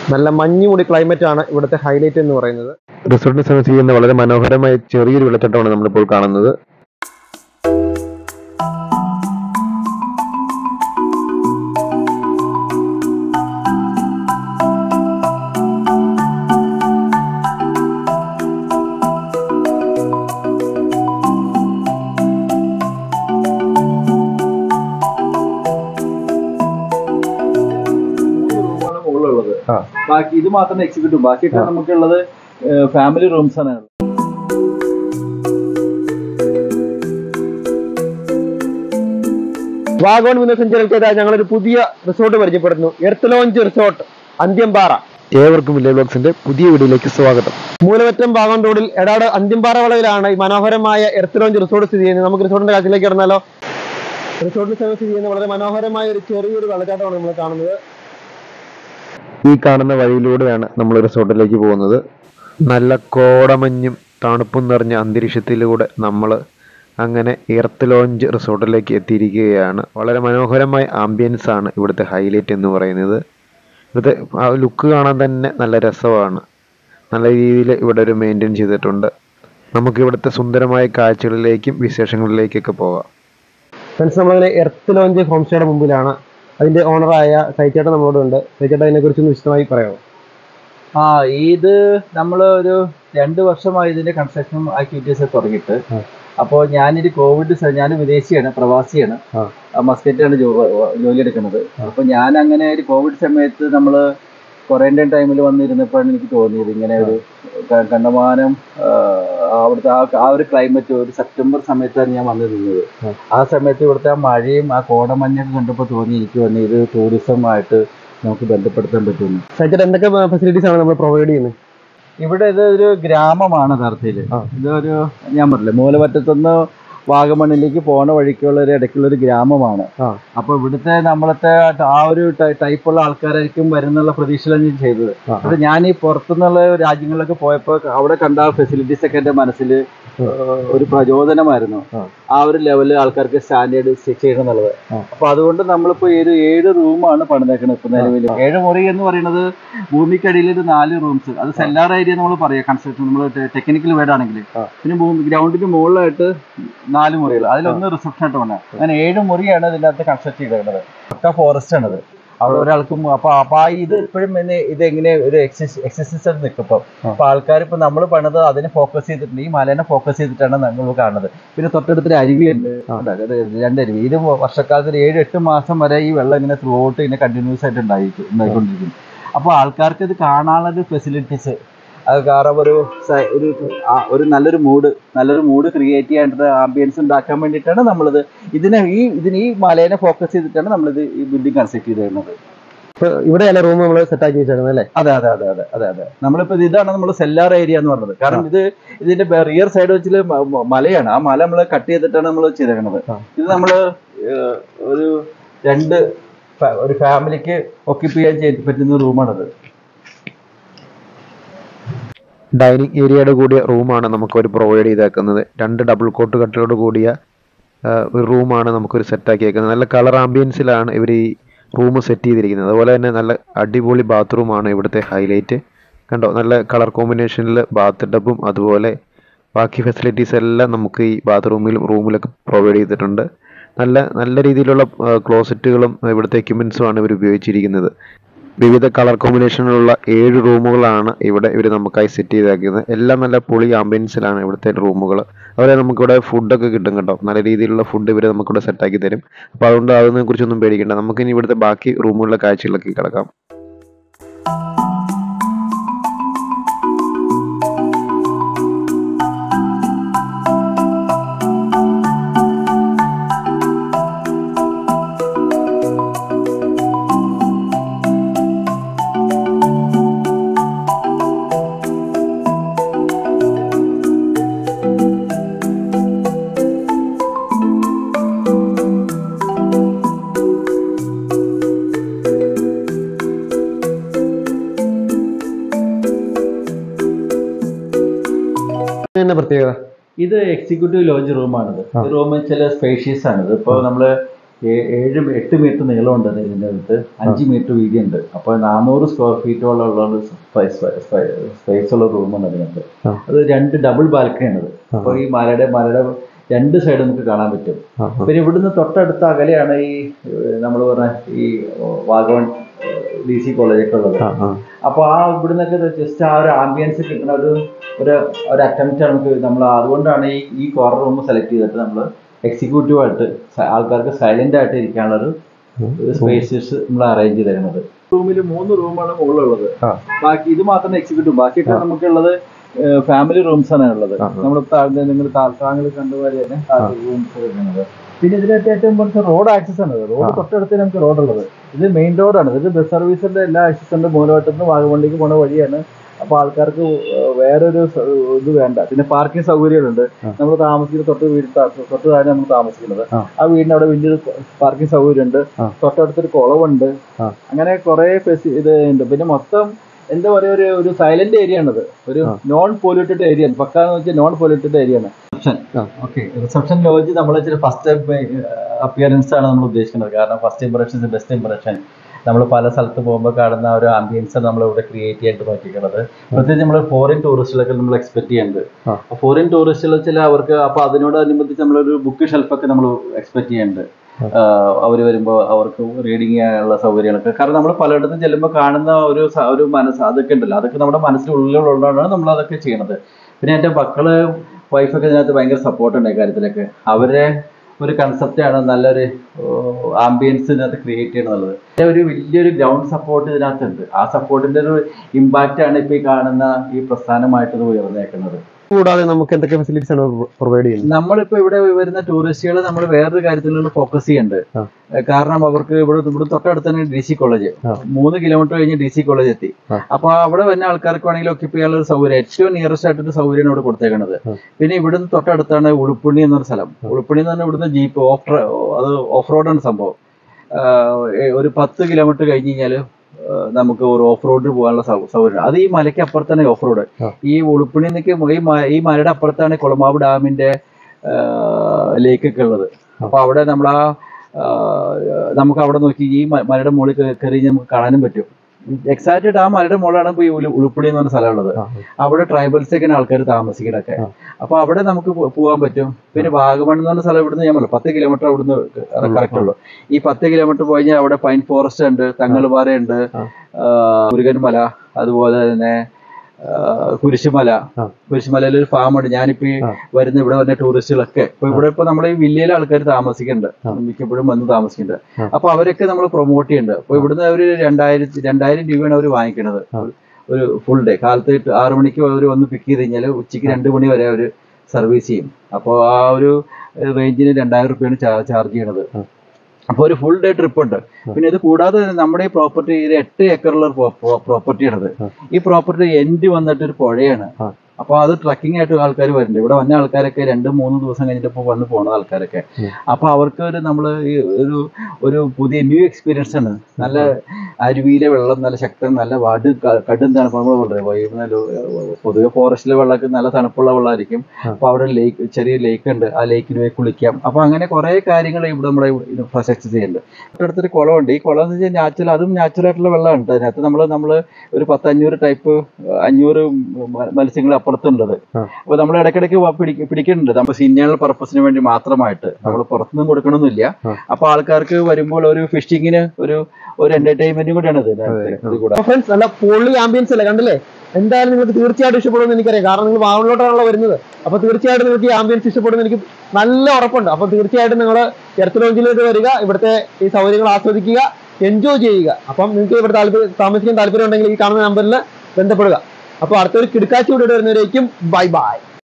നല്ല മഞ്ഞുമൂടി ക്ലൈമറ്റ് ആണ് ഇവിടുത്തെ ഹൈലൈറ്റ് എന്ന് പറയുന്നത് റിസോർട്ടിനെ സമീപിച്ച് ചെയ്യുന്ന വളരെ മനോഹരമായ ചെറിയൊരു വെള്ളച്ചാട്ടമാണ് നമ്മളിപ്പോൾ കാണുന്നത് മൂന്ന് റൂമാണ് മുകളിലുള്ളത് ആ. ബാക്കി ഇത് മാത്രം എക്സിക്യൂട്ടീവ് ബാക്കിയൊക്കെ നമുക്കുള്ളത് ഫാമിലി റൂംസ് ആണ് വാഗോൺ വിനോദസഞ്ചാരത്തിൽ ഞങ്ങളൊരു പുതിയ റിസോർട്ട് പരിചയപ്പെടുന്നു എർത്ത് ലോഞ്ച് റിസോർട്ട് അന്ത്യംപാറ ഏവർക്കും വില്ലേ ബ്ലോഗ്സിന്റെ പുതിയ വീഡിയോയിലേക്ക് സ്വാഗതം മൂലമറ്റം വാഗോൺ റോഡിൽ എടാട് അന്ത്യംപാറ വളവിലാണ് ഈ മനോഹരമായ എർത്ത് ലോഞ്ച് റിസോർട്ട് സ്ഥിതി ചെയ്യുന്നത് നമുക്ക് റിസോർട്ടിന്റെ കാഴ്ചയിലേക്ക് കിടന്നാലോ റിസോർട്ടിന് സമീപം സ്ഥിതി ചെയ്യുന്ന വളരെ മനോഹരമായ ഒരു ചെറിയൊരു വെള്ളച്ചാട്ടമാണ് നമ്മൾ കാണുന്നത് ഈ കാണുന്ന വഴിയിലൂടെയാണ് നമ്മൾ റിസോർട്ടിലേക്ക് പോകുന്നത് നല്ല കോടമഞ്ഞും തണുപ്പും നിറഞ്ഞ അന്തരീക്ഷത്തിലൂടെ നമ്മൾ അങ്ങനെ എർത്ത് ലോഞ്ച് റിസോർട്ടിലേക്ക് എത്തിയിരിക്കുകയാണ് വളരെ മനോഹരമായ ആംബിയൻസ് ആണ് ഇവിടുത്തെ ഹൈലൈറ്റ് എന്ന് പറയുന്നത് ഇവിടുത്തെ ആ ലുക്ക് കാണാൻ തന്നെ നല്ല രസമാണ് നല്ല രീതിയിൽ ഇവിടെ ഒരു മെയിൻറ്റെയിൻ ചെയ്തിട്ടുണ്ട് നമുക്ക് ഇവിടുത്തെ സുന്ദരമായ കാഴ്ചകളിലേക്കും വിശേഷങ്ങളിലേക്കൊക്കെ പോകാം ഫ്രണ്ട്സ് നമ്മളങ്ങനെ എർത്ത് ലോഞ്ച് ഹോം സ്റ്റേയുടെ മുമ്പിലാണ് അതിന്റെ ഓണറായ സൈച്ചേട്ടൻ നമ്മളോട് ഉണ്ട് സൈച്ചേട്ടൻ അതിനെ കുറിച്ച് ഒന്ന് വിശദമായി പറയാമോ ആ ഇത് നമ്മൾ ഒരു രണ്ട് വർഷമായി ഇതിന്റെ കൺസ്ട്രക്ഷൻ ആക്ടിവിറ്റീസ് തുടങ്ങിയിട്ട് ആ. അപ്പോൾ ഞാനൊരു കോവിഡ് സ- ഞാൻ വിദേശിയാണ് പ്രവാസിയാണ് ആ. ആ, മസ്കറ്റിലാണ് ജോ- ജോലി എടുക്കുന്നത് ആ. അപ്പോൾ ഞാൻ അങ്ങനെ ഒരു കോവിഡ് സമയത്ത് നമ്മൾ ക്വാറന്റൈൻ ടൈമിൽ വന്നിരുന്നപ്പോഴാണ് എനിക്ക് തോന്നിയത് ഇങ്ങനെ ഒരു ക- കണ്ടമാനം ആ, അവിടുത്തെ ആ ആ ഒരു ക്ലൈമറ്റ് ഒരു സെപ്റ്റംബർ സമയത്താണ് ഞാൻ വന്നു നിന്നത് ആ. ആ സമയത്ത് ഇവിടുത്തെ ആ മഴയും ആ കോടമഞ്ഞൊക്കെ കണ്ടപ്പോൾ തോന്നി എനിക്ക് വന്ന് ഇത് ടൂറിസമായിട്ട് നമുക്ക് ബന്ധപ്പെടുത്താൻ പറ്റുന്നു സൈച്ചേട്ടൻ എന്തൊക്കെ ഫെസിലിറ്റീസ് ആണ് നമ്മൾ പ്രൊവൈഡ് ചെയ്യുന്നത് ഇവിടെ ഇത് ഒരു ഗ്രാമമാണ് യഥാർത്ഥത്തിൽ ആ. ഇതൊരു ഞാൻ പറഞ്ഞില്ലേ മൂലമറ്റത്തുനിന്ന് വാഗമണ്ണിലേക്ക് പോണ വഴിക്കുള്ള ഒരു ഇടയ്ക്കുള്ള ഒരു ഗ്രാമമാണ് ആ. അപ്പൊ ഇവിടുത്തെ നമ്മളത്തെ ആ ഒരു ടൈപ്പുള്ള ആൾക്കാരായിരിക്കും വരുന്നുള്ള പ്രതീക്ഷയിലാണ് ഞാൻ ചെയ്തത് ആ. അത് ഞാൻ ഈ പുറത്തുനിന്നുള്ള രാജ്യങ്ങളിലൊക്കെ പോയപ്പോൾ അവിടെ കണ്ട ഫെസിലിറ്റീസ് ഒക്കെ എൻ്റെ മനസ്സിൽ ഒരു പ്രചോദനമായിരുന്നു ആ. ആ ഒരു ലെവലിൽ ആൾക്കാർക്ക് സ്റ്റാൻഡേർഡ് ചെയ്യണം എന്നുള്ളത് ആ. അപ്പൊ അതുകൊണ്ട് നമ്മളിപ്പോ ഈ ഒരു ഏഴ് റൂമാണ് പണിതേക്കുന്നത് ഇപ്പൊ നിലവിൽ ഏഴ് മുറി എന്ന് പറയുന്നത് ഭൂമിക്കടിയിൽ ഒരു നാല് റൂംസ് അത് സെല്ലാർ ഏരിയ നമ്മൾ പറയാം കൺസ്ട്രക്ഷൻ നമ്മൾ ടെക്നിക്കൽ വേർഡ് ആണെങ്കിൽ ആ. പിന്നെ ഭൂമി ഗ്രൗണ്ടിന് മുകളിലായിട്ട് നാല് മുറികൾ അതിലൊന്ന് റിസപ്ഷൻ ആയിട്ട് വേണം അങ്ങനെ ഏഴ് മുറിയാണ് ഇതിൻ്റെ അകത്ത് കൺസ്ട്രക്ട് ചെയ്തേക്കുന്നത് പക്ക ഫോറസ്റ്റ് ആണത് അവിടെ ഒരാൾക്കും അപ്പൊ അപ്പൊ ആ ഇത് ഇപ്പോഴും പിന്നെ ഇത് എങ്ങനെ ഒരു എക്സസൈസ് ആയിട്ട് നിൽക്കും ഇപ്പം ആ. അപ്പൊ ആൾക്കാർ ഇപ്പൊ നമ്മൾ പണിത് അതിനെ ഫോക്കസ് ചെയ്തിട്ടുണ്ട് ഈ മലേനെ ഫോക്കസ് ചെയ്തിട്ടാണ് നമ്മൾ കാണുന്നത് പിന്നെ തൊട്ടടുത്തൊരു അരുവിയുണ്ട് ആ. അതായത് രണ്ട് അരുവി ഇത് വർഷക്കാലത്ത് ഒരു ഏഴ് എട്ട് മാസം വരെ ഈ വെള്ളം ഇങ്ങനെ ത്രൂ ഔട്ട് ഇങ്ങനെ കണ്ടിന്യൂസ് ആയിട്ട് ഉണ്ടായിരിക്കും ഉണ്ടായിക്കൊണ്ടിരിക്കും അപ്പോൾ ആൾക്കാർക്ക് ഇത് കാണാനുള്ള ഒരു ഫെസിലിറ്റീസ് അത് കാരണം ഒരു സ- ഒരു ആ- ഒരു നല്ലൊരു മൂഡ് നല്ലൊരു മൂഡ് ക്രിയേറ്റ് ചെയ്യാനായിട്ട് ആംബിയൻസ് ഉണ്ടാക്കാൻ വേണ്ടിയിട്ടാണ് നമ്മളിത് ഇതിനെ ഈ ഇതിന് ഈ മലേനെ ഫോക്കസ് ചെയ്തിട്ടാണ് നമ്മളിത് ഈ ബിൽഡിംഗ് കൺസ്ട്രക്ട് ചെയ്തിരുന്നത് ഇപ്പൊ ഇവിടെയല്ല റൂം നമ്മൾ സെറ്റ് ആക്കി വെച്ചേക്കുന്നത് അല്ലേ അതെ അതെ അതെ അതെ അതെ അതെ നമ്മളിപ്പോ ഇത് ഇതാണ് നമ്മൾ സെല്ലാർ ഏരിയ എന്ന് പറഞ്ഞത് കാരണം ഇത് ഇതിന്റെ റിയർ സൈഡ് വെച്ചില് മ- മ- മലയാണ് ആ മല നമ്മൾ കട്ട് ചെയ്തിട്ടാണ് നമ്മൾ ചെയ്തേക്കുന്നത് ആ. ഇത് നമ്മൾ ഒരു രണ്ട് ഫ- ഒരു ഫാമിലിക്ക് ഓക്യുപ്പൈ ചെയ്യാൻ ചെയ്യ- പറ്റുന്ന റൂമാണത് ഡൈനിങ് ഏരിയയുടെ കൂടിയ റൂമാണ് നമുക്ക് അവർ പ്രൊവൈഡ് ചെയ്തേക്കുന്നത് രണ്ട് ഡബിൾ കോട്ട് കട്ടിലോട് കൂടിയ ആ, ഒരു റൂമാണ് നമുക്കൊരു സെറ്റാക്കിയേക്കുന്നത് നല്ല കളർ ആംബിയൻസിലാണ് ഇവർ ഈ റൂം സെറ്റ് ചെയ്തിരിക്കുന്നത് അതുപോലെ തന്നെ നല്ല അടിപൊളി ബാത്റൂമാണ് ഇവിടുത്തെ ഹൈലൈറ്റ് കണ്ടോ നല്ല കളർ കോമ്പിനേഷനിൽ ബാത്ത് ടബും അതുപോലെ ബാക്കി ഫെസിലിറ്റീസ് എല്ലാം നമുക്ക് ഈ ബാത്റൂമിലും റൂമിലൊക്കെ പ്രൊവൈഡ് ചെയ്തിട്ടുണ്ട് നല്ല നല്ല രീതിയിലുള്ള ക്ലോസറ്റുകളും ഇവിടുത്തെ എക്യുപ്മെൻസുമാണ് ഇവർ ഉപയോഗിച്ചിരിക്കുന്നത് വിവിധ കളർ കോമ്പിനേഷനിലുള്ള ഏഴ് റൂമുകളാണ് ഇവിടെ ഇവർ നമുക്കായി സെറ്റ് ചെയ്തേക്കുന്നത് എല്ലാം നല്ല പൊളി ആംബിയൻസിലാണ് ഇവിടുത്തെ റൂമുകൾ അതുപോലെ നമുക്കിവിടെ ഫുഡൊക്കെ കിട്ടും കേട്ടോ നല്ല രീതിയിലുള്ള ഫുഡ് ഇവർ നമുക്കിവിടെ സെറ്റാക്കി തരും അപ്പോൾ അതുകൊണ്ട് അതിനെ കുറിച്ചൊന്നും പേടിക്കേണ്ട നമുക്കിനി ഇവിടുത്തെ ബാക്കി റൂമുകളിലെ കാഴ്ചകളിലേക്ക് കിടക്കാം തന്നെ പ്രത്യേകത ഇത് എക്സിക്യൂട്ടീവ് ലോഞ്ച് റൂമാണിത് ആ. ഈ റൂം ചില സ്പേഷ്യസ് ആണിത് ഇപ്പോൾ നമ്മള് ഏ- ഏഴ് എട്ട് മീറ്റർ നീളമുണ്ട് ഇതിൻ്റെ അകത്ത് അഞ്ച് മീറ്റർ വീതി ഉണ്ട് അപ്പോൾ നാനൂറ് സ്ക്വയർ ഫീറ്റോളം ഉള്ള സ്പേസ് ഉള്ള റൂമാണ് അതിനകത്ത് ആ. അത് രണ്ട് ഡബിൾ ബാൽക്കണി ആണത് അപ്പോൾ ഈ മലയുടെ മലയുടെ രണ്ട് സൈഡ് നമുക്ക് കാണാൻ പറ്റും ആ, ആ. പിന്നെ ഇവിടുന്ന് തൊട്ടടുത്ത അകലെയാണ് ഈ നമ്മൾ പറഞ്ഞ ഈ വാഗവൺ ഡി സി കോളേജൊക്കെ ഉള്ളത് ആ, ആ. അപ്പോൾ ആ ഇവിടുന്നൊക്കെ ജസ്റ്റ് ആ ഒരു ആംബിയൻസ് കിട്ടുന്ന ഒരു ഒരു ഒരു അറ്റംപ്റ്റ് ആണ് നമുക്ക് നമ്മൾ അതുകൊണ്ടാണ് ഈ ഈ കോർണർ റൂം സെലക്ട് ചെയ്തിട്ട് നമ്മൾ എക്സിക്യൂട്ടീവ് ആയിട്ട് സ- ആൾക്കാർക്ക് സൈലന്റ് ആയിട്ട് ഇരിക്കാനുള്ള ഒരു സ്പേസസ് നമ്മൾ അറേഞ്ച് ചെയ്ത് തരുന്നത് റൂമിൽ മൂന്ന് റൂമാണ് മുകളിലുള്ളത് ആ. ബാക്കി ഇത് മാത്രം എക്സിക്യൂട്ടീവ് ബാക്കിയൊക്കെ ആ. നമുക്കുള്ളത് ഫാമിലി റൂംസ് ആണ് ഉള്ളത് ആ, ആ. നമ്മൾ നിങ്ങൾ താങ്കൾ കണ്ടുപോലെ തന്നെ റൂംസ് വരുന്നത് പിന്നെ ഇതിനകത്ത് ഏറ്റവും കുറച്ച് റോഡ് ആക്സസ് ആണ് റോഡ് ആ. തൊട്ടടുത്ത് നമുക്ക് റോഡ് ഉള്ളത് ഇത് മെയിൻ റോഡാണ് ഇത് ബസ് സർവീസിന്റെ എല്ലാ ആക്സസ് ഉണ്ട് മൂലവട്ടത്ത് നിന്ന് വാഗമണ്ണിക്ക് പോണ വഴിയാണ് അപ്പൊ ആൾക്കാർക്ക് ഏഹ് വേറൊരു സ- ഇത് വേണ്ട പിന്നെ പാർക്കിംഗ് സൗകര്യങ്ങളുണ്ട് ആ. നമ്മൾ താമസിക്കുന്ന തൊട്ട് വീട് ത- തൊട്ട് താഴെ നമ്മൾ താമസിക്കുന്നത് ആ. ആ വീടിന് അവിടെ വലിയൊരു പാർക്കിംഗ് സൗകര്യമുണ്ട് ആ. തൊട്ടടുത്തൊരു കുളവുണ്ട് ആ. അങ്ങനെ കുറെ ഫെസി ഇത് ഉണ്ട് പിന്നെ മൊത്തം എന്താ പറയുക ഒരു ഒരു സൈലന്റ് ഏരിയ ആണത് ഒരു ആ. നോൺ പൊല്യൂട്ടഡ് ഏരിയ ആണ് പക്കാന്ന് വെച്ചാൽ നോൺ പൊല്യൂട്ടഡ് ഏരിയ ആണ് റിസപ്ഷൻ ആ. ഓക്കെ റിസപ്ഷൻ ലോഡ്ജ് നമ്മൾ ഫസ്റ്റ് അപ്പിയറൻസ് ആണ് നമ്മൾ ഉദ്ദേശിക്കുന്നത് കാരണം ഫസ്റ്റ് ഇംപ്രഷൻ ബെസ്റ്റ് ഇംപ്രഷൻ നമ്മൾ പല സ്ഥലത്ത് പോകുമ്പോൾ കാണുന്ന ആ ഒരു ആംബിയൻസ് നമ്മൾ ഇവിടെ ക്രിയേറ്റ് ചെയ്യാനായിട്ട് നോക്കിക്കുന്നത് പ്രത്യേകിച്ച് നമ്മൾ ഫോറിൻ ടൂറിസ്റ്റുകളൊക്കെ നമ്മൾ എക്സ്പെക്ട് ചെയ്യുന്നുണ്ട് ആ. ഫോറിൻ ടൂറിസ്റ്റുകൾ ചില അവർക്ക് അപ്പോൾ അതിനോടനുബന്ധിച്ച് നമ്മളൊരു ബുക്ക് ഷെൽഫൊക്കെ നമ്മൾ എക്സ്പെക്ട് ചെയ്യുന്നുണ്ട് അവർ വരുമ്പോൾ അവർക്ക് റീഡിങ് ചെയ്യാനുള്ള സൗകര്യങ്ങളൊക്കെ കാരണം നമ്മൾ പലയിടത്തും ചെല്ലുമ്പോൾ കാണുന്ന ഒരു സ- ഒരു മനസ്സ് അതൊക്കെ ഉണ്ടല്ലോ അതൊക്കെ നമ്മുടെ മനസ്സിനുള്ളിലുള്ളതാണ് നമ്മൾ അതൊക്കെ ചെയ്യണത് പിന്നെ എൻ്റെ മക്കള് വൈഫൊക്കെ ഇതിനകത്ത് ഭയങ്കര സപ്പോർട്ട് ഉണ്ട് കാര്യത്തിലൊക്കെ അവരെ ഒരു കൺസെപ്റ്റാണ് നല്ലൊരു ആംബിയൻസ് ഇതിനകത്ത് ക്രിയേറ്റ് ചെയ്യണമെന്നുള്ളത് പിന്നെ ഒരു വലിയൊരു ഗ്രൗണ്ട് സപ്പോർട്ട് ഇതിനകത്തുണ്ട് ആ സപ്പോർട്ടിന്റെ ഒരു ഇമ്പാക്റ്റ് ആണ് ഇപ്പോൾ ഈ കാണുന്ന ഈ പ്രസ്ഥാനമായിട്ട് ഇത് ഉയർന്നേക്കുന്നത് കൂടാതെ നമുക്ക് എന്തൊക്കെ ഫെസിലിറ്റീസ് ആണ് പ്രൊവൈഡ് ചെയ്യുന്നത് നമ്മളിപ്പോ ഇവിടെ വരുന്ന ടൂറിസ്റ്റുകൾ നമ്മൾ വേറൊരു കാര്യത്തിലുള്ള ഫോക്കസ് ചെയ്യുന്നുണ്ട് ആ. ഏഹ് കാരണം അവർക്ക് ഇവിടെ ഇവിടെ തൊട്ടടുത്ത് തന്നെ ഡി സി കോളേജ് ആ. മൂന്ന് കിലോമീറ്റർ കഴിഞ്ഞ് ഡി സി കോളേജ് എത്തി ആ. അപ്പൊ അവിടെ വരുന്ന ആൾക്കാർക്ക് വേണമെങ്കിൽ ഒക്കിപ്പ് ചെയ്യാനുള്ള ഒരു സൗകര്യം ഏറ്റവും നിയറസ്റ്റ് ആയിട്ടൊരു സൗകര്യമാണ് ഇവിടെ കൊടുത്തേക്കുന്നത് ആ. പിന്നെ ഇവിടുന്ന് തൊട്ടടുത്താണ് ഉളുപ്പുണ്ണി എന്നൊരു സ്ഥലം ഉളുപ്പുണ്ണി എന്ന് പറഞ്ഞാൽ ഇവിടുന്ന് ജീപ്പ് ഓഫ് അത് ഓഫ് റോഡാണ് സംഭവം ആഹ് ഏ- ഒരു പത്ത് കിലോമീറ്റർ കഴിഞ്ഞ് കഴിഞ്ഞാൽ നമുക്ക് ഒരു ഓഫ് റോഡിൽ പോകാനുള്ള സൗ- സൗകര്യം അത് ഈ മലയ്ക്ക് അപ്പുറത്താണ് ഓഫ് റോഡ് ആ. ഈ ഉളുപ്പുണ്ണി നിന്നൊക്കെ ഈ മ- ഈ മലയുടെ അപ്പുറത്താണ് കുളമാവ് ഡാമിന്റെ ലേക്കൊക്കെ ഉള്ളത് അപ്പൊ അവിടെ നമ്മൾ ആ നമുക്ക് അവിടെ നോക്കി ഈ മ- മലയുടെ മുകളിൽ കേ- കയറി കഴിഞ്ഞാൽ നമുക്ക് കാണാനും പറ്റും എക്സാക്റ്റ് ആ മലയുടെ മുകളിലാണ് ഇപ്പൊ ഈ ഉളു- ഉളുപ്പുണി എന്ന് പറഞ്ഞ സ്ഥലമുള്ളത് ആ. അവിടെ ട്രൈബൽസൊക്കെയാണ് ആൾക്കാർ താമസിക്കണൊക്കെ ആ. അപ്പൊ അവിടെ നമുക്ക് പോ- പോകാൻ പറ്റും പിന്നെ വാഗമൺ എന്ന് പറഞ്ഞ സ്ഥലം ഇവിടുന്ന് ഞാൻ പറഞ്ഞു പത്ത് കിലോമീറ്റർ അവിടുന്ന് കറക്റ്റ് ഉള്ളൂ ഈ പത്ത് കിലോമീറ്റർ പോയി കഴിഞ്ഞാൽ അവിടെ പൈൻ ഫോറസ്റ്റ് ഉണ്ട് തങ്ങൾപാറയുണ്ട് ആ. മുരുകൻമല അതുപോലെ തന്നെ ആ, കുരിശുമല ആ. കുരിശുമലയിൽ ഒരു ഫാം ഉണ്ട് ഞാനിപ്പോ ഈ ആ. വരുന്ന ഇവിടെ വരുന്ന ടൂറിസ്റ്റുകളൊക്കെ ഇപ്പൊ ഇവിടെ ഇപ്പൊ നമ്മുടെ ഈ വില്ലയിലെ ആൾക്കാർ താമസിക്കുന്നുണ്ട് ആ. മിക്കപ്പോഴും വന്ന് താമസിക്കുന്നുണ്ട് ആ. അപ്പൊ അവരൊക്കെ നമ്മൾ പ്രൊമോട്ട് ചെയ്യുന്നുണ്ട് അപ്പൊ ഇവിടുന്ന് ഒരു രണ്ടായിരത്തി രണ്ടായിരം രൂപയാണ് അവർ വാങ്ങിക്കണത് ആ. ഒരു ഫുൾ ഡേ കാലത്ത് എട്ട് ആറ് മണിക്ക് അവർ വന്ന് പിക്ക് ചെയ്ത് കഴിഞ്ഞാൽ ഉച്ചയ്ക്ക് രണ്ട് മണി വരെ അവർ സർവീസ് ചെയ്യും അപ്പോൾ ആ ഒരു റേഞ്ചിന് രണ്ടായിരം റുപ്യാണ് ചാർജ് ചെയ്യണത് ആ. അപ്പോൾ ഒരു ഫുൾ ഡേ ട്രിപ്പ് ഉണ്ട് പിന്നെ ഇത് കൂടാതെ തന്നെ നമ്മുടെ ഈ പ്രോപ്പർട്ടി ഒരു എട്ട് ഏക്കറുള്ള പ്രോപ്പർട്ടിയാണത് ആ. ഈ പ്രോപ്പർട്ടി എൻഡ് വന്നിട്ട് ഒരു പുഴയാണ് ആ. അപ്പോൾ അത് ട്രക്കിംഗ് ആയിട്ട് ആൾക്കാർ വരുന്നുണ്ട് ഇവിടെ വന്ന ആൾക്കാരൊക്കെ രണ്ട് മൂന്ന് ദിവസം കഴിഞ്ഞിട്ട് ഇപ്പോൾ വന്ന് പോണ ആൾക്കാരൊക്കെ ഉം. അപ്പോൾ അവർക്ക് ഒരു നമ്മൾ ഒരു ഒരു പുതിയ ന്യൂ എക്സ്പീരിയൻസ് ആണ് നല്ല അരുവിയിലെ വെള്ളം നല്ല ശക്തം നല്ല വട് ക- കടും തണുപ്പ് നമ്മൾ പറയുന്നത് പൊതുവെ ഫോറസ്റ്റിലെ വെള്ളമൊക്കെ നല്ല തണുപ്പുള്ള വെള്ളമായിരിക്കും ആ. അപ്പോൾ അവിടെ ലേക്ക് ചെറിയ ലേക്ക് ഉണ്ട് ആ ലേക്കിൽ പോയി കുളിക്കാം അപ്പോൾ അങ്ങനെ കുറേ കാര്യങ്ങൾ ഇവിടെ നമ്മുടെ ഇൻഫ്രാസ്ട്രക്ചർ ചെയ്യുന്നുണ്ട് അടുത്തൊരു കുളമുണ്ട് ഈ കുളം എന്ന് വെച്ചാൽ നാച്ചുറൽ അതും നാച്ചുറൽ ആയിട്ടുള്ള വെള്ളമാണ് കേട്ടോ അതിനകത്ത് നമ്മൾ നമ്മൾ ഒരു പത്തഞ്ഞൂറ് ടൈപ്പ് അഞ്ഞൂറ് മ- മത്സ്യങ്ങൾ അപ്പുറത്തുണ്ടത് ആ. അപ്പോൾ നമ്മൾ ഇടയ്ക്കിടയ്ക്ക് വ- പിടിക്ക- പിടിക്കുന്നുണ്ട് നമ്മൾ സിനിമയുടെ പർപ്പസിന് വേണ്ടി മാത്രമായിട്ട് നമ്മൾ പുറത്തുനിന്നും കൊടുക്കണമെന്നില്ല ആ. അപ്പോൾ ആൾക്കാർക്ക് വരുമ്പോൾ ഒരു ഫിഷിങ്ങിന് ഒരു ഒരു എന്റർടൈൻമെന്റും കൂടിയാണ് ഇത് ഇതിനകത്ത്. അതെ. ഇത് കൂടെ ഫ്രണ്ട്സ് നല്ല പൊള്ളി ആംബിയൻസ് അല്ലേ കണ്ടില്ലേ എന്തായാലും നിങ്ങൾക്ക് തീർച്ചയായിട്ടും ഇഷ്ടപ്പെടുമെന്ന് എനിക്കറിയാം കാരണം നിങ്ങൾ വാവണിലോട്ടാണല്ലോ വരുന്നത് അപ്പൊ തീർച്ചയായിട്ടും നിങ്ങൾക്ക് ഈ ആംബിയൻസ് ഇഷ്ടപ്പെടുമെന്ന് എനിക്ക് നല്ല ഉറപ്പുണ്ട് അപ്പൊ തീർച്ചയായിട്ടും നിങ്ങൾ എർത്ത് ലോഞ്ചിലേക്ക് വരിക ഇവിടുത്തെ ഈ സൗകര്യങ്ങൾ ആസ്വദിക്കുക എൻജോയ് ചെയ്യുക അപ്പം നിങ്ങൾക്ക് ഇവിടെ താല്പര്യം താമസിക്കാൻ താല്പര്യം ഉണ്ടെങ്കിൽ ഈ കാണുന്ന നമ്പറിൽ ബന്ധപ്പെടുക അപ്പൊ അടുത്തൊരു കിടക്കാച്ചി കൂടെ വരുന്നവരേക്കും ബൈ ബൈ